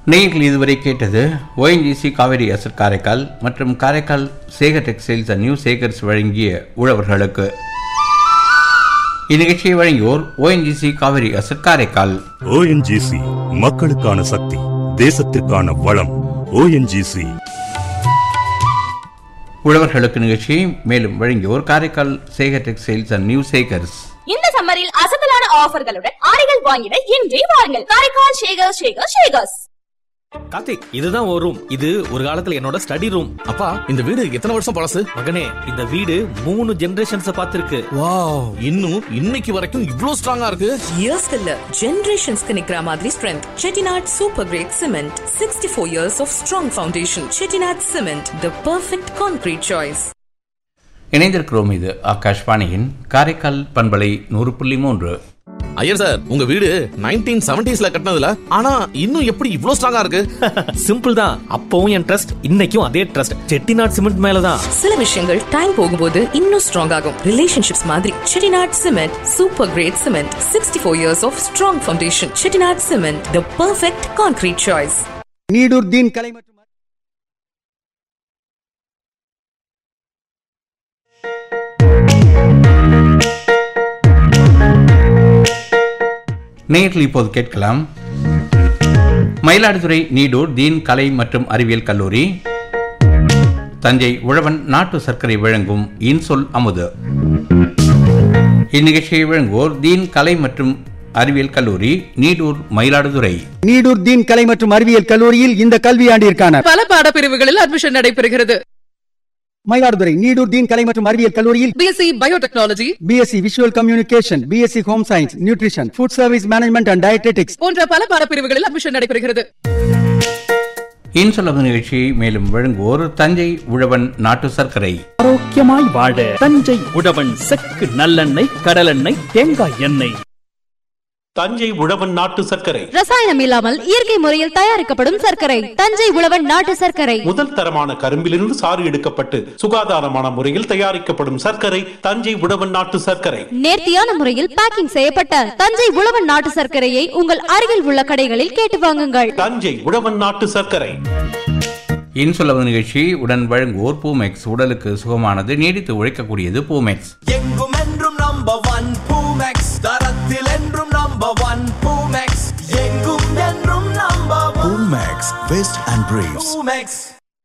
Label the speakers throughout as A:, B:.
A: நீங்கள் இதுவரை கேட்டது ஓஎன்ஜிசி காவேரி அசர் காரைக்கால் மற்றும் Karaikal Sekar textiles and new Sekars வழங்கிய உழவர்களுக்கு இந்நிகழ்ச்சியை வழங்கியோர் ஓஎன்ஜிசி காவேரி அசர் காரைக்கால்
B: ஓஎன்ஜிசி மக்களுக்கான சக்தி தேசத்திற்கான வளம் ஓஎன்ஜிசி
A: உழவர்களுக்கு நிகழ்ச்சியை மேலும் வழங்கியோர் Karaikal Sekar textiles and new Sekars
C: இந்த சம்மரில் அசத்தலான ஆஃபர்களுடன் ஆடைகள் வாங்கிட இன்றே வாருங்கள் காரைக்கால் ஷேகர் ஷேகர் ஷேகர்ஸ்
D: கார்த்திக் இதுதான் ஒரு ரூம் இது ஒரு காலத்துல என்னோட ஸ்டடி ரூம்
E: அப்பா இந்த வீடு எத்தனை வருஷம் பழசு
D: மகனே இந்த வீடு மூணு ஜெனரேஷன்ஸ் பார்த்திருக்கு
E: வாவ் இன்னும் இன்னைக்கு வரைக்கும் இவ்ளோ ஸ்ட்ராங்கா இருக்கு
F: இயர்ஸ்க்கு இல்ல ஜெனரேஷன்ஸ்க்கு நிக்கிற மாதிரி strength Chettinad super great cement sixty four years of strong foundation Chettinad cement the perfect concrete choice
A: இணைந்திருக்கிறோம் இது ஆகாஷ்வாணியின் காரைக்கால் பண்பலை நூறு புள்ளி மூன்று
E: ஐயர் சார் உங்க வீடு நைன்டீன் செவன்டிஸ்ல கட்டினதுல ஆனா இன்னும் எப்படி இவ்ளோ ஸ்ட்ராங்கா இருக்கு
D: சிம்பிள் தான் அப்பவும் என் ட்ரஸ்ட் இன்னைக்கும் அதே ட்ரஸ்ட் செட்டிநாட் சிமெண்ட் மேலதான்
F: சில விஷயங்கள் டைம் போகும்போது இன்னும் ஸ்ட்ராங் ஆகும் ரிலேஷன்ஷிப்ஸ் மாதிரி Chettinad cement super great cement sixty four years of strong foundation Chettinad cement the perfect concrete choice
G: Needur Deen கலை மற்றும்
A: நேரில் இப்போது கேட்கலாம் மயிலாடுதுறை நீடூர் தீன் கலை மற்றும் அறிவியல் கல்லூரி தஞ்சை உழவன் நாட்டு சர்க்கரை வழங்கும் இன்சொல் அமுது இந்நிகழ்ச்சியை வழங்குவோர் தீன் கலை மற்றும் அறிவியல் கல்லூரி நீடூர் மயிலாடுதுறை
G: நீடூர் தீன் கலை மற்றும் அறிவியல் கல்லூரியில் இந்த கல்வியாண்டிற்கான
H: பல பாடப்பிரிவுகளில் அட்மிஷன் நடைபெறுகிறது
G: மயிலாடுதுறை நீடூர் தீன் கலை மற்றும் அறிவியல் கல்லூரியில்
H: B Sc biotechnology
G: B Sc visual communication B Sc home science nutrition food service management and dietetics
H: போன்ற பல பாடப்பிரிவுகளில் அட்மிஷன் நடைபெறுகிறது
A: இன்சொல் அமுது நிகழ்ச்சியை மேலும் வழங்குவோர் தஞ்சை உழவன் நாட்டு சர்க்கரை
I: ஆரோக்கியமாய் வாழ தஞ்சை உழவன் செக்கு நல்லெண்ணெய் கடலெண்ணெய் தேங்காய் எண்ணெய்
J: தஞ்சை உழவன் நாட்டு சர்க்கரை
K: ரசாயனம் இல்லாமல் இயற்கை முறையில் தயாரிக்கப்படும் சர்க்கரை தஞ்சை உழவன் நாட்டு சர்க்கரை
J: முதல் தரமான கரும்பிலிருந்து சாறு எடுக்கப்பட்டு சுகாதாரமான முறையில் தயாரிக்கப்படும் சர்க்கரை தஞ்சை உழவன் நாட்டு சர்க்கரை
K: நேர்த்தியான முறையில் பேக்கிங் செய்யப்பட்ட தஞ்சை உழவன் நாட்டு சர்க்கரையை உங்கள் அருகில் உள்ள கடைகளில் கேட்டு வாங்குங்கள்
J: தஞ்சை உழவன் நாட்டு சர்க்கரை
A: இன்சொல் அமுது நிகழ்ச்சி உடன் வழங்குவோர் பூமெக்ஸ் உடலுக்கு சுகமானது நீடித்து உழைக்கக்கூடியது பூமெக்ஸ்
L: எங்கும் என்றும் நம்பர் ஒன் பூமெக்ஸ் தரத்தில் என்றும் நம்பர் ஒன் பூமெக்ஸ் எங்கும் என்றும் number one
M: Max, Vest and Briefs.
L: Poomex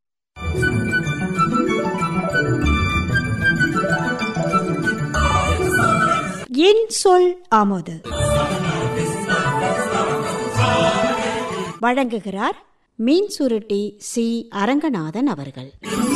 N: என் சொல் ஆமோது வழங்குகிறார் மீன் சுருட்டி சி அரங்கநாதன் அவர்கள்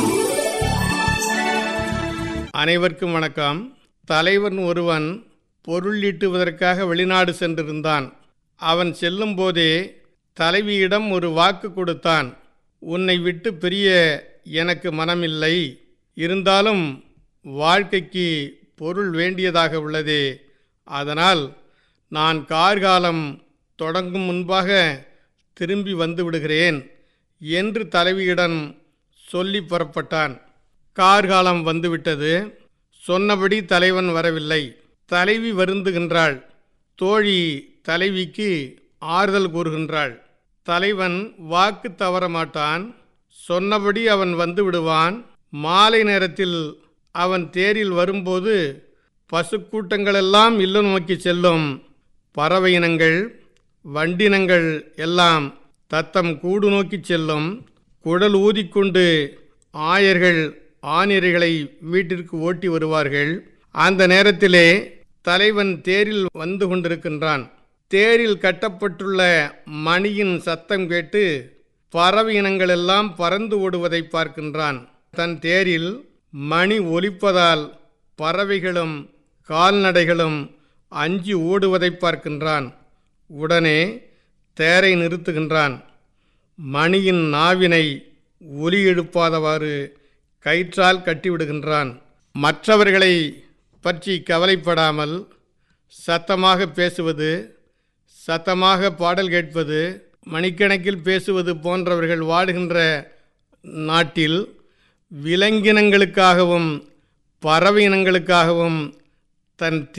O: அனைவருக்கும் வணக்கம் தலைவன் ஒருவன் பொருள் ஈட்டுவதற்காக வெளிநாடு சென்றிருந்தான் அவன் செல்லும்போதே தலைவியிடம் ஒரு வாக்கு கொடுத்தான் உன்னை விட்டு பிரிய எனக்கு மனமில்லை இருந்தாலும் வாழ்க்கைக்கு பொருள் வேண்டியதாக உள்ளதே அதனால் நான் கார்காலம் தொடங்கும் முன்பாக திரும்பி வந்து விடுகிறேன் என்று தலைவியிடம் சொல்லி புறப்பட்டான் கார்காலம் வந்துவிட்டது சொன்னபடி தலைவன் வரவில்லை தலைவி வருந்துகின்றாள் தோழி தலைவிக்கு ஆறுதல் கூறுகின்றாள் தலைவன் வாக்கு தவற மாட்டான் சொன்னபடி அவன் வந்து விடுவான் மாலை நேரத்தில் அவன் தேரில் வரும்போது பசுக்கூட்டங்களெல்லாம் இல்லம் நோக்கி செல்லும் பறவை இனங்கள் வண்டினங்கள் எல்லாம் தத்தம் கூடு நோக்கி செல்லும் குழல் ஊதிக்கொண்டு ஆயர்கள் ஆணிரைகளை வீட்டிற்கு ஓட்டி வருவார்கள் அந்த நேரத்திலே தலைவன் தேரில் வந்து கொண்டிருக்கின்றான் தேரில் கட்டப்பட்டுள்ள மணியின் சத்தம் கேட்டு பறவை இனங்களெல்லாம் பறந்து ஓடுவதை பார்க்கின்றான் தன் தேரில் மணி ஒலிப்பதால் பறவைகளும் கால்நடைகளும் அஞ்சி ஓடுவதை பார்க்கின்றான் உடனே தேரை நிறுத்துகின்றான் மணியின் நாவினை ஒலி எழுப்பாதவாறு கயிற்றால் கட்டிவிடுகின்றான் மற்றவர்களை பற்றி கவலைப்படாமல் சத்தமாக பேசுவது சத்தமாக பாடல் கேட்பது மணிக்கணக்கில் பேசுவது போன்றவர்கள் வாடுகின்ற நாட்டில் விலங்கினங்களுக்காகவும் பறவை இனங்களுக்காகவும் தன்